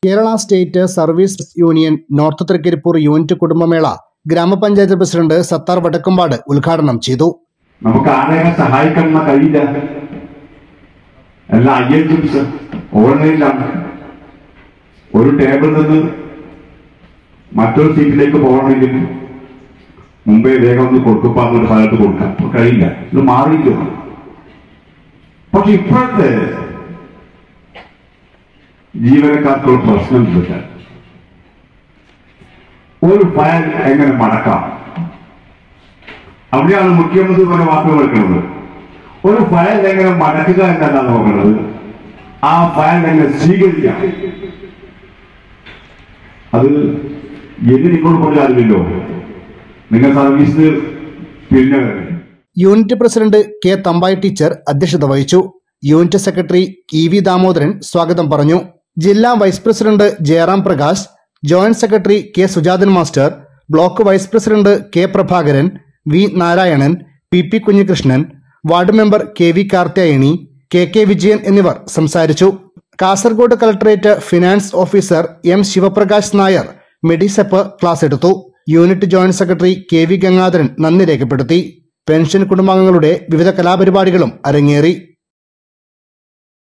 Kerala state service union north Thrikkaripur unit കുടുംബമേള ഗ്രാമപഞ്ചായത്ത് president Sattar വടക്കമ്പാട് ഉദ്ഘാടനം ചെയ്തു നമുക്ക് ആരെയും സഹായിക്കാൻ കഴിയില്ല എല്ലാം ഐ എൽ ചിപ്സ് ഓൺലൈനിലാണ് ഒരു ടേബിളിൽ നിന്ന് മറ്റൊരു സീറ്റിലേക്ക് പോകണമെങ്കിൽ മുമ്പേ വേഗം ഒന്ന് കൊടുക്കുപ്പാന്ന് ഒരു സ്ഥലത്ത് കൊടുക്കാം ഇപ്പൊ കഴിയില്ല ഇത് മാറിയില്ല പക്ഷെ ഇപ്പോഴത്തെ ജീവനക്കാർക്കുള്ള പ്രശ്നം വെച്ചാൽ ഒരു ഫയൽ എങ്ങനെ മടക്കാം അവിടെയാണ് മുഖ്യമന്ത്രി പറഞ്ഞ വാക്കുകൾ എടുക്കുന്നത് ഒരു ഫയൽ എങ്ങനെ മടക്കുക എന്നല്ല നോക്കുന്നത് ആ ഫയൽ എങ്ങനെ സ്വീകരിക്കാം അത് എന്ന് നിങ്ങൾ പറഞ്ഞാലില്ലല്ലോ നിങ്ങൾ സർവീസിന് പിന്നെ വരെ unit president K Thambayi teacher അധ്യക്ഷത വഹിച്ചു unit secretary E V Damodaran സ്വാഗതം പറഞ്ഞു ജില്ലാ vice president Jayaram Prakash joint secretary K Sujathan master block vice president K Prabhakaran V Narayanan P P Kunhikrishnan ward member K V Karthiyayani K K Vijayan എന്നിവർ സംസാരിച്ചു Kasaragod collectorate finance officer M Sivaprakash Nair Medisep class എടുത്തു unit joint secretary K V Gangadharan നന്ദി രേഖപ്പെടുത്തി pension കുടുംബാംഗങ്ങളുടെ വിവിധ കലാപരിപാടികളും അരങ്ങേറി